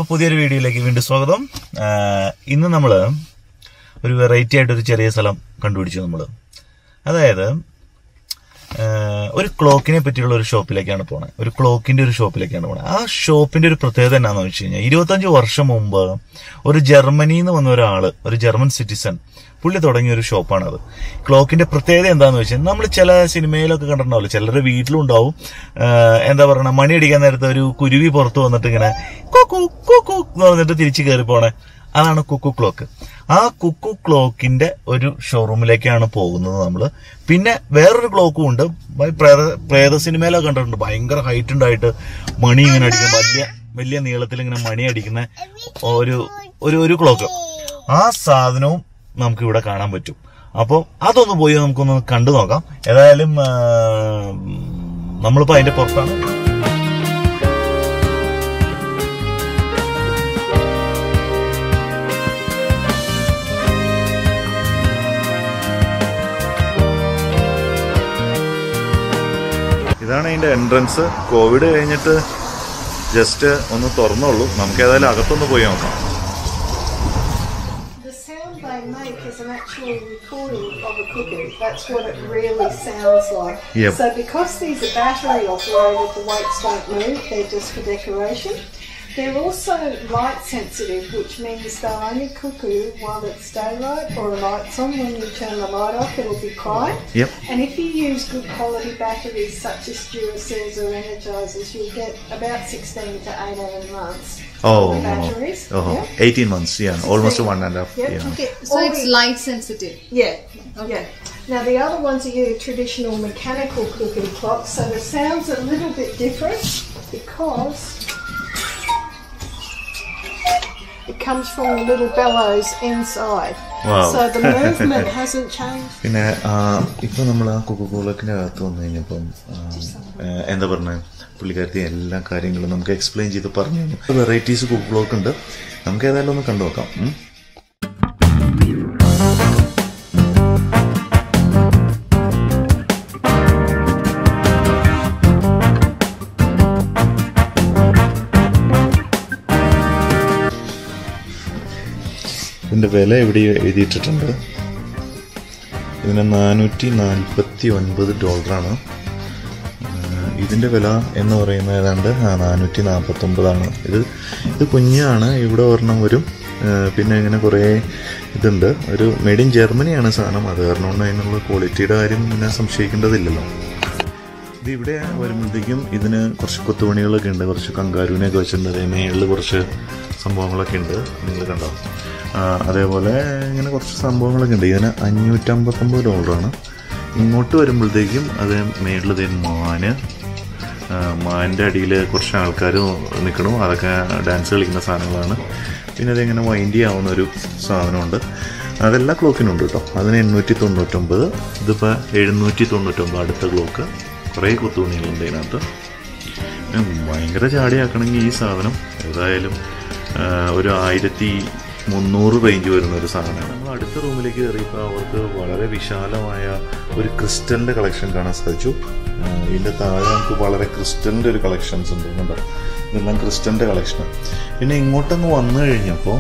പുതിയൊരു വീഡിയോയിലേക്ക് വീണ്ടും സ്വാഗതം ആ, ഇന്ന് നമ്മൾ ഒരു വെറൈറ്റി ആയിട്ട് ഒരു ചെറിയ സ്ഥലം കണ്ടുപിടിച്ചു നമ്മൾ അതായത് ആ, ഒരു ക്ലോക്കിനെ പറ്റിയുള്ള ഒരു ഷോപ്പിലേക്കാണ് പോണത് ഒരു ക്ലോക്കിന്റെ ഒരു ഷോപ്പിലേക്കാണ് പോണത് ആ ഷോപ്പിന്റെ ഒരു പ്രത്യേകത എന്നാന്ന് വെച്ച് കഴിഞ്ഞാൽ ഇരുപത്തഞ്ച് വർഷം മുമ്പ് ഒരു ജർമ്മനിയിൽ നിന്ന് വന്ന ഒരാള് ഒരു ജർമ്മൻ സിറ്റിസൺ പുള്ളി തുടങ്ങിയ ഒരു ഷോപ്പാണത് ക്ലോക്കിന്റെ പ്രത്യേകത എന്താന്ന് വെച്ചാൽ നമ്മൾ ചില സിനിമയിലൊക്കെ കണ്ടിട്ടുണ്ടാവില്ല ചിലരുടെ വീട്ടിലും ഉണ്ടാവും ആ, എന്താ പറയണ മണി അടിക്കാൻ നേരത്തെ ഒരു കുരുവി പുറത്ത് വന്നിട്ട് ഇങ്ങനെ കുക്കു കുക്കു എന്ന് പറഞ്ഞിട്ട് തിരിച്ചു കയറി പോണേ അതാണ് കുക്കു ക്ലോക്ക് ആ കുക്കു ക്ലോക്കിന്റെ ഒരു ഷോറൂമിലേക്കാണ് പോകുന്നത് നമ്മള് പിന്നെ വേറൊരു ക്ലോക്കും ഉണ്ട് ബൈ പ്രേത പ്രേത സിനിമയിലൊക്കെ കണ്ടിട്ടുണ്ട് ഭയങ്കര ഹൈറ്റ് ഉണ്ടായിട്ട് മണി ഇങ്ങനെ അടിക്കുന്ന വലിയ വലിയ നീളത്തിൽ ഇങ്ങനെ മണി അടിക്കുന്ന ഒരു ഒരു ഒരു ക്ലോക്ക് ആ സാധനവും നമുക്ക് ഇവിടെ കാണാൻ പറ്റും അപ്പോൾ അതൊന്ന് പോയി നമുക്കൊന്ന് കണ്ടു നോക്കാം ഏതായാലും ആ, നമ്മളിപ്പോ അതിന്റെ പുറത്താണ് ഇതാണ് അതിന്റെ എൻട്രൻസ് കോവിഡ് കഴിഞ്ഞിട്ട് ജസ്റ്റ് ഒന്ന് തുറന്നുള്ളൂ നമുക്ക് ഏതായാലും അകത്തൊന്ന് പോയി നോക്കാം The sound they make is an actual recording of a cuckoo. That's what it really sounds like. Yep. So because these are battery operated, the weights don't move. They're just for decoration. They're also light sensitive, which means they'll only cuckoo while it's daylight or a light's on. When you turn the light off, it'll be quiet. Yep. And if you use good quality batteries such as Duracells or Energizers, you'll get about 16 to 18 months. Oh, The batteries. oh, Yeah. 18 months, yeah, almost one and a half. Yeah. Yeah. Okay, so All it's the- light sensitive. Yeah, yeah. Now the other ones are your traditional mechanical cooking clocks, so the sound's a little bit different because it comes from the little bellows inside. Wow. So the movement hasn't changed. പിന്നെ ആ, ഇപ്പൊ നമ്മൾ ആ കുക്കുകൂളക്കിന്റെ അകത്ത് വന്നു കഴിഞ്ഞപ്പം ആ, ഏ, എന്താ പറഞ്ഞ പുള്ളിക്കാരത്തി എല്ലാ കാര്യങ്ങളും നമുക്ക് എക്സ്പ്ലെയിൻ ചെയ്ത് പറഞ്ഞു തന്നു വെറൈറ്റീസ് കുക്കുകളൊക്കെ ഉണ്ട് നമുക്ക് ഏതായാലും ഒന്ന് കണ്ടു നോക്കാം ഉം. ഇതിന്റെ വില എവിടെ എഴുതിയിട്ടിട്ടുണ്ട് ഇതിന് നാനൂറ്റി നാൽപ്പത്തി ഒൻപത് ഡോളറാണ് ആഹ് ഇതിന്റെ വില എന്ന് പറയുന്നത് ഏതാണ്ട് നാനൂറ്റി നാൽപ്പത്തി ഒമ്പതാണ് ഇത് ഇത് കുഞ്ഞാണ് ഇവിടെ ഒരെണ്ണം വരും ആഹ് പിന്നെ ഇങ്ങനെ കുറേ ഇതുണ്ട് ഒരു മെയ്ഡ് ഇൻ ജർമ്മനിയാണ് സാധനം അത് കാരണം കൊണ്ട് അതിനുള്ള ക്വാളിറ്റിയുടെ കാര്യം പിന്നെ സംശയിക്കേണ്ടതില്ലല്ലോ ഇത് ഇവിടെ വരുമ്പോഴത്തേക്കും ഇതിന് കുറച്ച് കൊത്തുപണികളൊക്കെ ഉണ്ട് കുറച്ച് കങ്കാരൂനെയൊക്കെ വെച്ചിട്ടുണ്ട് മേളിൽ കുറച്ച് സംഭവങ്ങളൊക്കെ ഉണ്ട് നിങ്ങൾ കണ്ടോ ആ, അതേപോലെ ഇങ്ങനെ കുറച്ച് സംഭവങ്ങളൊക്കെ ഉണ്ട് ഇതിന് അഞ്ഞൂറ്റമ്പത്തൊമ്പത് ഡോളറാണ് ഇങ്ങോട്ട് വരുമ്പോഴത്തേക്കും അത് മേളിൽ ദേ മാന് ആ, മാൻ്റെ അടിയിൽ കുറച്ച് ആൾക്കാർ നിൽക്കണം അതൊക്കെ ഡാൻസ് കളിക്കുന്ന സാധനങ്ങളാണ് പിന്നെ അതിങ്ങനെ വൈൻഡ് ചെയ്യാവുന്ന ഒരു സാധനമുണ്ട് അതെല്ലാ ക്ലോക്കിനും ഉണ്ട് കേട്ടോ അതിന് എണ്ണൂറ്റി തൊണ്ണൂറ്റൊമ്പത് ഇതിപ്പോൾ എഴുന്നൂറ്റി തൊണ്ണൂറ്റൊമ്പത് അടുത്ത ക്ലോക്ക് കുറേ കുത്തുണികളുണ്ട് ഇതിനകത്ത് ഉം, ഭയങ്കര ചാടിയാക്കണമെങ്കിൽ ഈ സാധനം ഏതായാലും ആ, ഒരു ആയിരത്തി മുന്നൂറ് റേഞ്ച് വരുന്ന ഒരു സാധനമാണ് നമ്മൾ അടുത്ത റൂമിലേക്ക് കയറിയപ്പോൾ അവർക്ക് വളരെ വിശാലമായ ഒരു ക്രിസ്റ്റലിൻ്റെ കളക്ഷൻ കാണാൻ സാധിച്ചു ആ, ഇതിൻ്റെ താഴെ നമുക്ക് വളരെ ക്രിസ്റ്റലിൻ്റെ ഒരു കളക്ഷൻസ് ഉണ്ട് കണ്ടോ ഇതെല്ലാം ക്രിസ്റ്റലിൻ്റെ കളക്ഷനാണ് പിന്നെ ഇങ്ങോട്ടങ്ങ് വന്നു കഴിഞ്ഞപ്പോൾ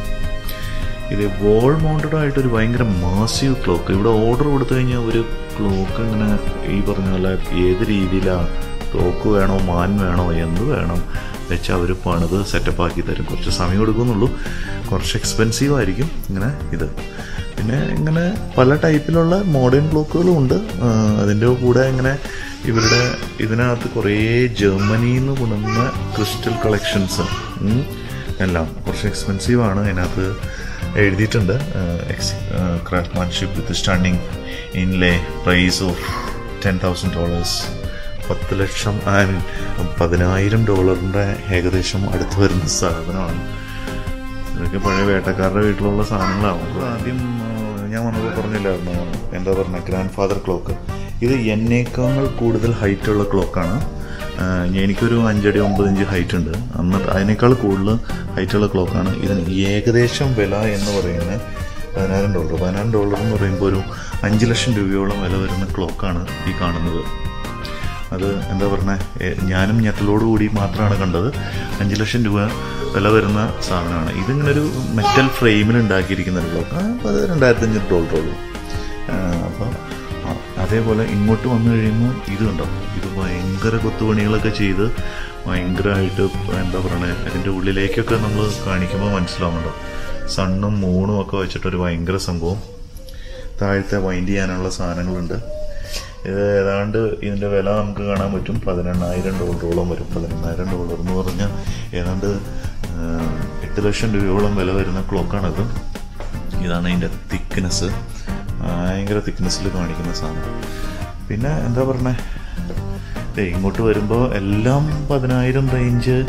ഇത് വോൾ മൗണ്ടഡ് ആയിട്ട് ഒരു ഭയങ്കര മാസീവ് ക്ലോക്ക് ഇവിടെ ഓർഡർ കൊടുത്തു കഴിഞ്ഞാൽ ഒരു ക്ലോക്ക് ഇങ്ങനെ ഈ പറഞ്ഞ പോലെ ഏത് രീതിയിലാണ് ക്ലോക്ക് വേണോ മാൻ വേണോ എന്ത് വേണം വെച്ച് അവർ പണിത് സെറ്റപ്പ് ആക്കി തരും കുറച്ച് സമയം എടുക്കുന്നുള്ളൂ കുറച്ച് എക്സ്പെൻസീവ് ആയിരിക്കും ഇങ്ങനെ ഇത് പിന്നെ ഇങ്ങനെ പല ടൈപ്പിലുള്ള മോഡേൺ ക്ലോക്കുകളും ഉണ്ട് ആ, അതിൻ്റെ കൂടെ ഇങ്ങനെ ഇവരുടെ ഇതിനകത്ത് കുറേ ജർമ്മനിയിൽ നിന്ന് കൊണ്ടുവന്ന ക്രിസ്റ്റൽ കളക്ഷൻസ് എല്ലാം കുറച്ച് എക്സ്പെൻസീവ് ആണ് അതിനകത്ത് എഴുതിയിട്ടുണ്ട് craftsmanship with stunning inlay price of ten thousand dollars പത്ത് ലക്ഷം ഐ മീൻ പതിനായിരം ഡോളറിൻ്റെ ഏകദേശം അടുത്ത് വരുന്ന സാധനമാണ് ഇതൊക്കെ പഴയ വേട്ടക്കാരുടെ വീട്ടിലുള്ള സാധനങ്ങളാണ് അപ്പോൾ ആദ്യം ആ, ഞാൻ വന്നപ്പോൾ പറഞ്ഞില്ലായിരുന്നു എന്താ പറയുക ഗ്രാൻഡ് ഫാദർ ക്ലോക്ക് ഇത് എന്നേക്കാൾ കൂടുതൽ ഹൈറ്റുള്ള ക്ലോക്കാണ് എനിക്കൊരു അഞ്ചടി ഒമ്പത് ഇഞ്ച് ഹൈറ്റ് ഉണ്ട് അന്ന് അതിനേക്കാൾ കൂടുതൽ ഹൈറ്റുള്ള ക്ലോക്കാണ് ഇതിന് ഏകദേശം വില എന്ന് പറയുന്നത് പതിനായിരം ഡോളർ പതിനായിരം ഡോളർ എന്ന് പറയുമ്പോൾ ഒരു അഞ്ച് ലക്ഷം രൂപയോളം വില വരുന്ന ക്ലോക്കാണ് ഈ കാണുന്നത് അത് എന്താ പറഞ്ഞത് ഞാനും ഞെട്ടലോട് കൂടി മാത്രമാണ് കണ്ടത് അഞ്ച് ലക്ഷം രൂപ വില വരുന്ന സാധനമാണ് ഇതിങ്ങനെ ഒരു മെറ്റൽ ഫ്രെയിമിൽ ഉണ്ടാക്കിയിരിക്കുന്ന ഒരു ക്ലോക്ക് അപ്പോൾ അത് രണ്ടായിരത്തി അഞ്ഞൂറ് ഡോളറുള്ളൂ അപ്പോൾ അതേപോലെ ഇങ്ങോട്ട് വന്നു കഴിയുമ്പോൾ ഇത് കണ്ടോ ഇത് ഭയങ്കര കൊത്തുപണികളൊക്കെ ചെയ്ത് ഭയങ്കരമായിട്ട് എന്താ പറയണേ അതിൻ്റെ ഉള്ളിലേക്കൊക്കെ നമ്മൾ കാണിക്കുമ്പോൾ മനസ്സിലാവുന്നുണ്ടോ സണ്ണും മൂണും ഒക്കെ വെച്ചിട്ടൊരു ഭയങ്കര സംഭവം താഴത്തെ വൈൻഡ് ചെയ്യാനുള്ള സാധനങ്ങളുണ്ട് ഇത് ഏതാണ്ട് ഇതിൻ്റെ വില നമുക്ക് കാണാൻ പറ്റും പതിനെണ്ണായിരം ഡോളറോളം വരും പതിനെണ്ണായിരം ഡോളർ എന്ന് പറഞ്ഞാൽ ഏതാണ്ട് ആ, എട്ട് ലക്ഷം രൂപയോളം വില വരുന്ന ക്ലോക്കാണത് ഇതാണ് ഇതിൻ്റെ തിക്നെസ് ഭയങ്കര തിക്നെസ്സിൽ കാണിക്കുന്ന സാധനം പിന്നെ എന്താ പറഞ്ഞേ ദേ ഇങ്ങോട്ട് വരുമ്പോൾ എല്ലാം പതിനായിരം റേഞ്ച്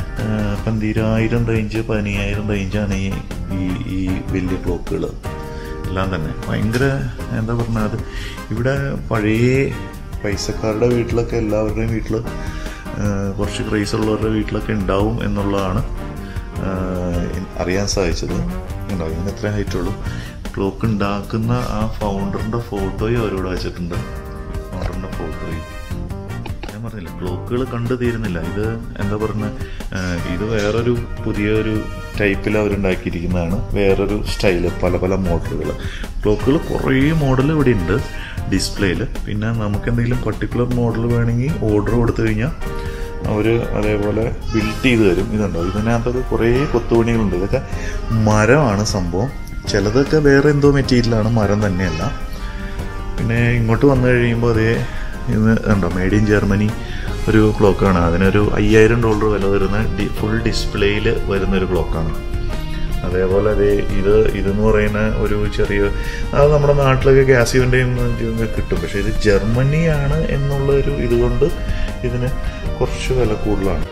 പന്തിരായിരം റേഞ്ച് പതിനയ്യായിരം റേഞ്ചാണ് ഈ ഈ ഈ വലിയ ക്ലോക്കുകൾ എല്ലാം തന്നെ ഭയങ്കര എന്താ പറഞ്ഞാൽ അത് ഇവിടെ പഴയ പൈസക്കാരുടെ വീട്ടിലൊക്കെ എല്ലാവരുടെയും വീട്ടിൽ കുറച്ച് ക്രൈസ് ഉള്ളവരുടെ വീട്ടിലൊക്കെ ഉണ്ടാവും എന്നുള്ളതാണ് ആ, അറിയാൻ സാധിച്ചത് ഉണ്ടാവും ഇതിന് എത്ര ഹൈറ്റ് ഉള്ളൂ ക്ലോക്ക് ഉണ്ടാക്കുന്ന ആ ഫൗണ്ടറിന്റെ ഫോട്ടോയും അവരോട് വെച്ചിട്ടുണ്ട് ഫൗണ്ടറിന്റെ ഫോട്ടോയും ഞാൻ പറഞ്ഞില്ല ക്ലോക്കുകൾ കണ്ടു തീരുന്നില്ല ഇത് എന്താ പറഞ്ഞ ഇത് വേറൊരു പുതിയൊരു ടൈപ്പിൽ അവരുണ്ടാക്കിയിരിക്കുന്നതാണ് വേറൊരു സ്റ്റൈല് പല പല മോഡലുകൾ ക്ലോക്കുകൾ കുറേ മോഡൽ ഇവിടെ ഉണ്ട് ഡിസ്പ്ലേയിൽ പിന്നെ നമുക്ക് എന്തെങ്കിലും പർട്ടിക്കുലർ മോഡൽ വേണമെങ്കിൽ ഓർഡർ കൊടുത്തു കഴിഞ്ഞാൽ അവർ അതേപോലെ ബിൽഡ് ചെയ്ത് തരും ഇതുണ്ടോ ഇതിനകത്തൊക്കെ കുറേ കൊത്തുപണികളുണ്ട് ഇതൊക്കെ മരമാണ് സംഭവം ചിലതൊക്കെ വേറെ എന്തോ മെറ്റീരിയലാണ് മരം തന്നെയല്ല പിന്നെ ഇങ്ങോട്ട് വന്നു കഴിയുമ്പോൾ അതേ ഇത് ഉണ്ടോ മെയ്ഡ് ഇൻ ജർമ്മനി ഒരു ക്ലോക്കാണ് അതിനൊരു അയ്യായിരം ഡോളർ വില വരുന്ന ഡി ഫുൾ ഡിസ്പ്ലേയിൽ വരുന്ന ഒരു ക്ലോക്കാണ് അതേപോലെ അതേ ഇത് ഇതെന്ന് പറയുന്ന ഒരു ചെറിയ അത് നമ്മുടെ നാട്ടിലൊക്കെ ഗ്യാസിയോൻ്റെയും കിട്ടും പക്ഷേ ഇത് ജർമ്മനിയാണ് എന്നുള്ള ഒരു ഇതുകൊണ്ട് ഇതിന് കുറച്ച് വില കൂടുതലാണ്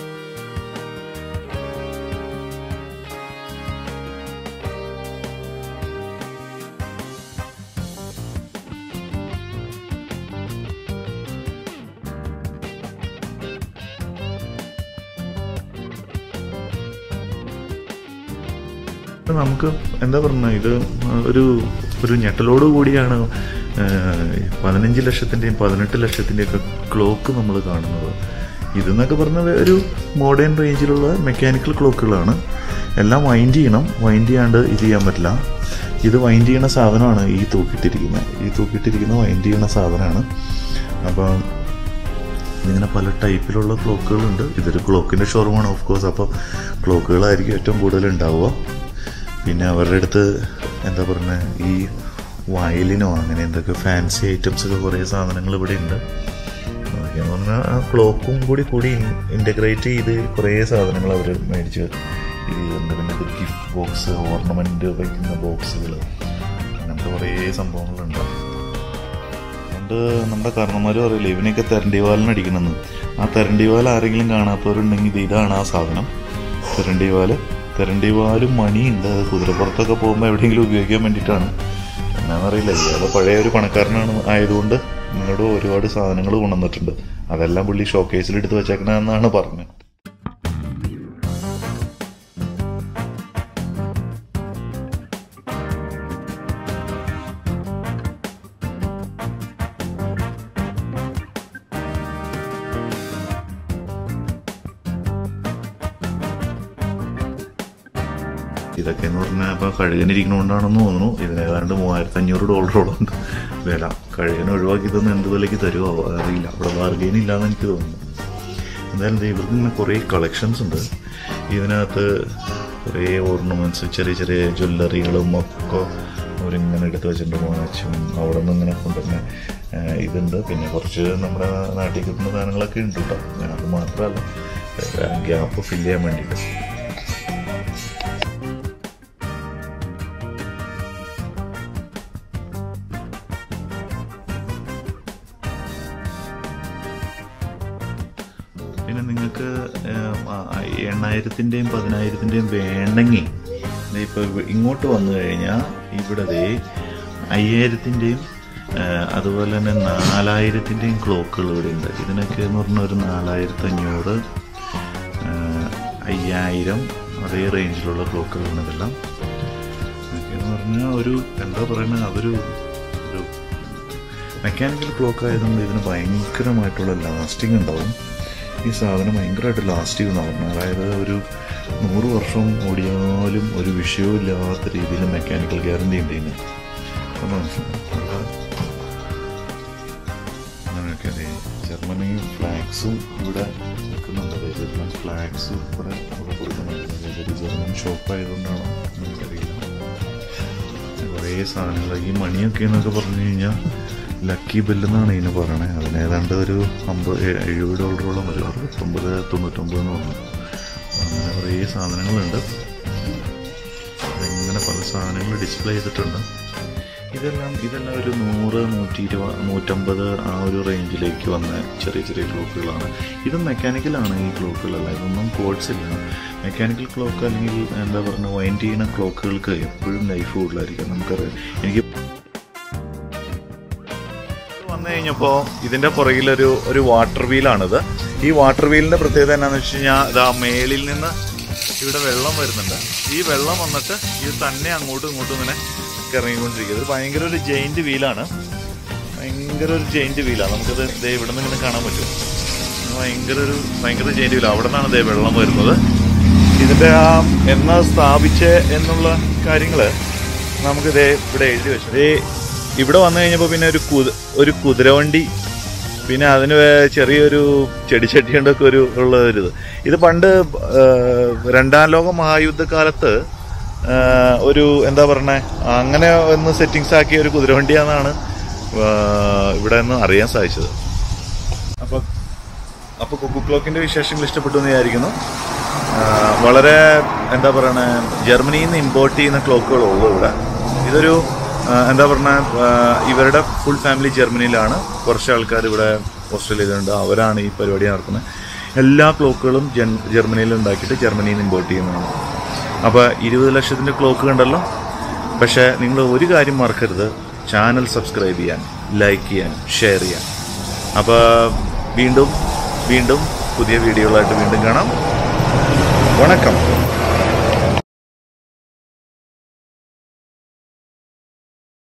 ഇത് നമുക്ക് എന്താ പറയുക ഇത് ഒരു ഒരു ഞെട്ടലോട് കൂടിയാണ് ഏഹ്, പതിനഞ്ച് ലക്ഷത്തിൻ്റെയും പതിനെട്ട് ലക്ഷത്തിൻ്റെയും ഒക്കെ ക്ലോക്ക് നമ്മൾ കാണുന്നത് ഇതെന്നൊക്കെ പറഞ്ഞത് ഒരു മോഡേൺ റേഞ്ചിലുള്ള മെക്കാനിക്കൽ ക്ലോക്കുകളാണ് എല്ലാം വൈൻഡ് ചെയ്യണം വൈൻഡ് ചെയ്യാണ്ട് ഇത് ചെയ്യാൻ പറ്റില്ല ഇത് വൈൻഡ് ചെയ്യണ സാധനമാണ് ഈ തൂക്കിയിട്ടിരിക്കുന്നത് ഈ തൂക്കിയിട്ടിരിക്കുന്ന വൈൻഡ് ചെയ്യണ സാധനമാണ് അപ്പം ഇതിങ്ങനെ പല ടൈപ്പിലുള്ള ക്ലോക്കുകളുണ്ട് ഇതൊരു ക്ലോക്കിൻ്റെ ഷോറൂമാണ് ഓഫ് കോഴ്സ് അപ്പോൾ ക്ലോക്കുകളായിരിക്കും ഏറ്റവും കൂടുതൽ ഉണ്ടാവുക പിന്നെ അവരുടെ അടുത്ത് എന്താ പറയുക ഈ വയലിനോ അങ്ങനെ എന്തൊക്കെ ഫാൻസി ഐറ്റംസ് ഒക്കെ കുറേ സാധനങ്ങൾ ഇവിടെ ഉണ്ട് എന്ന് പറഞ്ഞാൽ ആ ക്ലോക്കും കൂടി കൂടി ഇൻ്റഗ്രേറ്റ് ചെയ്ത് കുറേ സാധനങ്ങൾ അവർ മേടിച്ച് ഇത് ചെയ്തിട്ടുണ്ട് പിന്നെ ഇത് ഗിഫ്റ്റ് ബോക്സ് ഓർണമെൻറ്റ് വയ്ക്കുന്ന ബോക്സുകൾ അങ്ങനത്തെ കുറേ സംഭവങ്ങളുണ്ട് അതുകൊണ്ട് നമ്മുടെ കാരണന്മാരും അറിയില്ല ഇവനെയൊക്കെ തെരണ്ടിവാലിന് അടിക്കണമെന്ന് ആ തെരണ്ടിവാൽ ആരെങ്കിലും കാണാത്തവരുണ്ടെങ്കിൽ ഇത് ഇതാണ് ആ സാധനം തെരണ്ടിവാല് തെരണ്ടിവാലും മണിയുണ്ട് അത് കുതിരപ്പുറത്തൊക്കെ പോകുമ്പോൾ എവിടെയെങ്കിലും ഉപയോഗിക്കാൻ വേണ്ടിയിട്ടാണ് എന്നാന്നറിയില്ല ഇയാള് പഴയ ഒരു പണക്കാരനാണ് ആയതുകൊണ്ട് നിങ്ങളോട് ഒരുപാട് സാധനങ്ങൾ കൊണ്ടുവന്നിട്ടുണ്ട് അതെല്ലാം പുള്ളി ഷോക്കേസിൽ എടുത്ത് വെച്ചേക്കണമെന്നാണ് പറഞ്ഞത് ഇതൊക്കെ എന്ന് പറഞ്ഞാൽ ഇപ്പോൾ കഴുകനിരിക്കണോണ്ടാണെന്ന് തോന്നുന്നു ഇതിന് ഏതാണ്ട് മൂവായിരത്തി അഞ്ഞൂറ് ഡോളറോളം ഉണ്ട് വില കഴുകനെ ഒഴിവാക്കി തന്നെ എന്ത് വിലയ്ക്ക് തരുമോ അറിയില്ല അവിടെ ബാർഗെയിൻ ഇല്ലാന്ന് എനിക്ക് തോന്നുന്നു എന്തായാലും ദേ ഇവർക്ക് ഇങ്ങനെ കുറേ കളക്ഷൻസ് ഉണ്ട് ഇതിനകത്ത് കുറേ ഓർണമെന്റ്സ് ചെറിയ ചെറിയ ജ്വല്ലറികളും ഒക്കെ അവരിങ്ങനെ എടുത്ത് വെച്ചിട്ടുണ്ട് വാച്ചും അവിടെ നിന്ന് ഇങ്ങനെ കൊണ്ടുവരുന്ന ആ, ഇതുണ്ട് പിന്നെ കുറച്ച് നമ്മുടെ നാട്ടിൽ കിട്ടുന്ന സാധനങ്ങളൊക്കെ ഉണ്ട് കേട്ടോ അത് മാത്രമല്ല ഗ്യാപ്പ് ഫില്ല് ചെയ്യാൻ വേണ്ടിയിട്ട് പിന്നെ നിങ്ങൾക്ക് എണ്ണായിരത്തിൻ്റെയും പതിനായിരത്തിൻ്റെയും വേണ്ടെങ്കിൽ ദേ ഇപ്പോൾ ഇവ- ഇങ്ങോട്ട് വന്നു കഴിഞ്ഞാൽ ഇവിടെ ദേ അയ്യായിരത്തിൻ്റെയും അതുപോലെ തന്നെ നാലായിരത്തിൻ്റെയും ക്ലോക്കുകൾ ഇവിടെ ഉണ്ട് ഇതിനൊക്കെ എന്ന് പറഞ്ഞാൽ ഒരു നാലായിരത്തി അഞ്ഞൂറ് അയ്യായിരം അതേ റേഞ്ചിലുള്ള ക്ലോക്കുകളാണ് ഇതെല്ലാം ഇതൊക്കെ എന്ന് പറഞ്ഞാൽ ഒരു എന്താ പറയുന്നത് അതൊരു ഒരു മെക്കാനിക്കൽ ക്ലോക്ക് ആയതുകൊണ്ട് ഇതിന് ഭയങ്കരമായിട്ടുള്ള ലാസ്റ്റിംഗ് ഉണ്ടാവും ഈ സാധനം ഭയങ്കരമായിട്ട് ലാസ്റ്റ് ചെയ്യുന്ന പറഞ്ഞു അതായത് ഒരു നൂറ് വർഷം ഓടിയാലും ഒരു വിഷയവും ഇല്ലാത്ത രീതിയിൽ മെക്കാനിക്കൽ ഗ്യാരണ്ടി ഉണ്ട് ഇതിന് അത് മനസ്സിലായി അങ്ങനെയൊക്കെ അതെ ജർമ്മനി ഫ്ലാഗ്സും ഇവിടെ നിൽക്കുന്നുണ്ട് അതെ ജർമ്മൻ ഫ്ലാഗ്സ് ഇവിടെ ഇവിടെ കൊടുക്കുന്നുണ്ട് അതായത് ഒരു ജർമ്മൻ ഷോപ്പ് ആയതുകൊണ്ടാണോ എനിക്കറിയില്ല കുറേ സാധനങ്ങൾ ഈ മണിയൊക്കെ എന്നൊക്കെ പറഞ്ഞു കഴിഞ്ഞാൽ ലക്കി ബെല്ലെന്നാണ് ഇതിന് പറയണേ അതിന് ഏതാണ്ട് ഒരു അമ്പത് എ- എഴുപത് ഡോളറോളം ഒരു അറുപത്തൊമ്പത് തൊണ്ണൂറ്റൊമ്പത് എന്ന് പറഞ്ഞു അങ്ങനെ കുറേ സാധനങ്ങളുണ്ട് ഇങ്ങനെ പല സാധനങ്ങൾ ഡിസ്പ്ലേ ചെയ്തിട്ടുണ്ട് ഇതെല്ലാം ഇതെല്ലാം ഒരു നൂറ് നൂറ്റി ഇരുപത് നൂറ്റമ്പത് ആ ഒരു റേഞ്ചിലേക്ക് വന്ന ചെറിയ ചെറിയ ക്ലോക്കുകളാണ് ഇത് മെക്കാനിക്കലാണ് ഈ ക്ലോക്കുകളല്ല ഇതൊന്നും കോഡ്സ് ഇല്ല മെക്കാനിക്കൽ ക്ലോക്ക് അല്ലെങ്കിൽ എന്താ പറയുക വൈൻഡ് ചെയ്യുന്ന ക്ലോക്കുകൾക്ക് എപ്പോഴും ലൈഫ് കൂടുതലായിരിക്കും നമുക്കറിയാം എനിക്ക് വന്നു കഴിഞ്ഞപ്പോൾ ഇതിന്റെ പുറകിലൊരു ഒരു വാട്ടർ വീലാണിത് ഈ വാട്ടർ വീലിന്റെ പ്രത്യേകത എന്താണെന്ന് വെച്ച് കഴിഞ്ഞാൽ ഇതാ മേളിൽ നിന്ന് ഇവിടെ വെള്ളം വരുന്നുണ്ട് ഈ വെള്ളം വന്നിട്ട് ഇത് തന്നെ അങ്ങോട്ടും ഇങ്ങോട്ടും ഇങ്ങനെ ഇറങ്ങിക്കൊണ്ടിരിക്കുക ഇത് ഭയങ്കര ഒരു ജെയിന്റ് വീലാണ് ഭയങ്കര ഒരു ജെയിന്റ് വീലാണ് നമുക്കത് ദേ ഇവിടെ നിന്ന് ഇങ്ങനെ കാണാൻ പറ്റും ഇത് ഭയങ്കര ഒരു ഭയങ്കര ജെയിന്റ് വീലാണ് അവിടെ നിന്നാണ് ദേ വെള്ളം വരുന്നത് ഇതിന്റെ ആ എന്നാ സ്ഥാപിച്ചേ എന്നുള്ള കാര്യങ്ങള് നമുക്ക് ദേ ഇവിടെ എഴുതി വെച്ചു ദേ ഇവിടെ വന്നു കഴിഞ്ഞപ്പോൾ പിന്നെ ഒരു കുതി ഒരു കുതിരവണ്ടി പിന്നെ അതിന് വേ- ചെറിയൊരു ചെടിച്ചട്ടി കൊണ്ടൊക്കെ ഒരു ഉള്ള ഒരു ഇത് ഇത് പണ്ട് ആ, രണ്ടാം ലോക മഹായുദ്ധകാലത്ത് ആ, ഒരു എന്താ പറഞ്ഞേ അങ്ങനെ ഒന്ന് സെറ്റിങ്സ് ആക്കിയ ഒരു കുതിരവണ്ടിയാണെന്നാണ് ആ, ഇവിടെ നിന്ന് അറിയാൻ സാധിച്ചത് അപ്പോൾ അപ്പോൾ കുക്കു ക്ലോക്കിന്റെ വിശേഷങ്ങൾ ഇഷ്ടപ്പെട്ടു എന്ന് വിചാരിക്കുന്നു ആ, വളരെ എന്താ പറയണേ ജർമ്മനിയിൽ നിന്ന് ഇമ്പോർട്ട് ചെയ്യുന്ന ക്ലോക്കുകളുള്ളൂ ഇവിടെ ഇതൊരു ആ, എന്താ പറഞ്ഞ ഇവരുടെ ഫുൾ ഫാമിലി ജർമ്മനിയിലാണ് കുറച്ച് ആൾക്കാർ ഇവിടെ ഓസ്ട്രേലിയയിലുണ്ട് അവരാണ് ഈ പരിപാടി നടത്തുന്നത് എല്ലാ ക്ലോക്കുകളും ജൻ- ജർമ്മനിയിൽ ഉണ്ടാക്കിയിട്ട് ജർമ്മനിയിൽ നിന്ന് ഇമ്പോർട്ട് ചെയ്യുന്നതാണ് അപ്പോൾ ഇരുപത് ലക്ഷത്തിൻ്റെ ക്ലോക്ക് കണ്ടല്ലോ പക്ഷേ നിങ്ങൾ ഒരു കാര്യം മറക്കരുത് ചാനൽ സബ്സ്ക്രൈബ് ചെയ്യാൻ ലൈക്ക് ചെയ്യാൻ ഷെയർ ചെയ്യാൻ അപ്പോൾ വീണ്ടും വീണ്ടും പുതിയ വീഡിയോകളായിട്ട് വീണ്ടും കാണാം വണക്കം